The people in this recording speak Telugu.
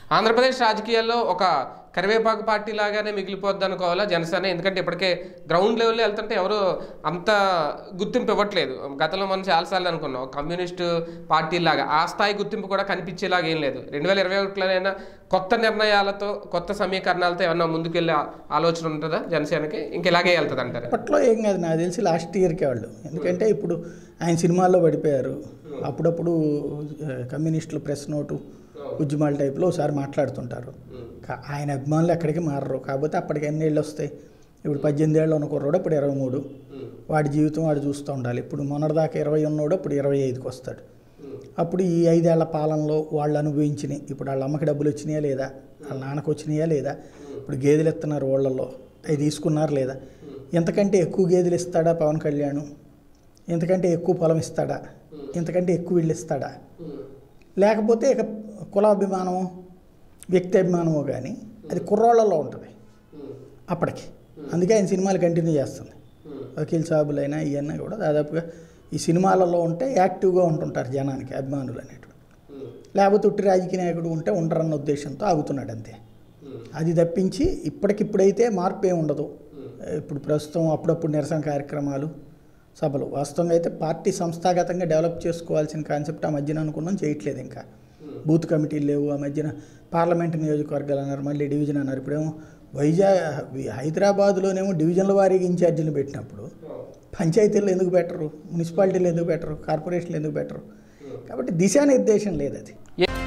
ఆంధ్రప్రదేశ్ రాజకీయాల్లో ఒక కరివేపాకు పార్టీ లాగానే మిగిలిపోద్ది అనుకోవాలా జనసేన ఎందుకంటే ఇప్పటికే గ్రౌండ్ లెవెల్లో వెళ్తుంటే ఎవరు అంత గుర్తింపు ఇవ్వట్లేదు గతంలో మనం చాలాసార్లు అనుకున్నాం ఒక కమ్యూనిస్ట్ పార్టీ లాగా ఆ స్థాయి గుర్తింపు కూడా కనిపించేలాగా ఏం లేదు రెండు వేల ఇరవై ఒకటిలోనైనా కొత్త నిర్ణయాలతో కొత్త సమీకరణాలతో ఏమన్నా ముందుకెళ్ళే ఆలోచన ఉంటుందా జనసేనకి ఇంక ఇలాగే వెళ్తుంది అంటారు అప్పట్లో ఏం కాదు నాకు తెలిసి లాస్ట్ ఇయర్కే వాళ్ళు ఎందుకంటే ఇప్పుడు ఆయన సినిమాల్లో పడిపోయారు అప్పుడప్పుడు ఆ, కమ్యూనిస్టులు ప్రెస్ నోటు ఉద్యమాల టైప్లో ఒకసారి మాట్లాడుతుంటారు కా- ఆయన అభిమానులు ఎక్కడికి మారరు కాకపోతే అప్పటికి ఎన్ని ఏళ్ళు వస్తాయి ఇప్పుడు పద్దెనిమిది ఏళ్ళు ఉన్న కుర్రోడు ఇప్పుడు ఇరవై మూడు వాడి జీవితం వాడు చూస్తూ ఉండాలి ఇప్పుడు మొన్నటిదాకా ఇరవై ఉన్నోడు ఇప్పుడు ఇరవై ఐదుకి వస్తాడు అప్పుడు ఈ ఐదేళ్ల పాలనలో వాళ్ళు అనుభవించినాయి ఇప్పుడు వాళ్ళ అమ్మకి డబ్బులు వచ్చినాయా లేదా వాళ్ళ నాన్నకు వచ్చినాయా లేదా ఇప్పుడు గేదెలు ఇస్తున్నారు ఓళ్ళల్లో అవి తీసుకున్నారు లేదా ఎంతకంటే ఎక్కువ గేదెలు ఇస్తాడా పవన్ కళ్యాణ్ ఎంతకంటే ఎక్కువ పొలం ఇస్తాడా ఎంతకంటే ఎక్కువ ఇల్లు ఇస్తాడా లేకపోతే ఇక కులాభిమానమో వ్యక్తి అభిమానమో కానీ అది కుర్రోళ్ళలో ఉంటుంది అప్పటికి అందుకే ఆయన సినిమాలు కంటిన్యూ చేస్తుంది వకీల్ సాబులైనా ఇవన్నీ కూడా దాదాపుగా ఈ సినిమాలలో ఉంటే యాక్టివ్గా ఉంటుంటారు జనానికి అభిమానులు అనేటువంటి లేకపోతే ఉట్టి రాజకీయ నాయకుడు ఉంటే ఉండరన్న ఉద్దేశంతో ఆగుతున్నాడు అంతే అది తప్పించి ఇప్పటికిప్పుడైతే మార్పు ఏమి ఉండదు ఇప్పుడు ప్రస్తుతం అప్పుడప్పుడు నిరసన కార్యక్రమాలు సభలు వాస్తవంగా అయితే పార్టీ సంస్థాగతంగా డెవలప్ చేసుకోవాల్సిన కాన్సెప్ట్ ఆ మధ్యన అనుకున్నాం చేయట్లేదు ఇంకా బూత్ కమిటీలు లేవు ఆ మధ్యన పార్లమెంట్ నియోజకవర్గాలు అన్నారు మళ్ళీ డివిజన్ అన్నారు ఇప్పుడేమో వైజాగ్ హైదరాబాద్లోనేమో డివిజన్ల వారీగా ఇన్ఛార్జీలు పెట్టినప్పుడు పంచాయతీలు ఎందుకు పెట్టరు మున్సిపాలిటీలు ఎందుకు పెట్టరు కార్పొరేషన్లు ఎందుకు పెట్టరు కాబట్టి దిశానిర్దేశం లేదు అది ఏ-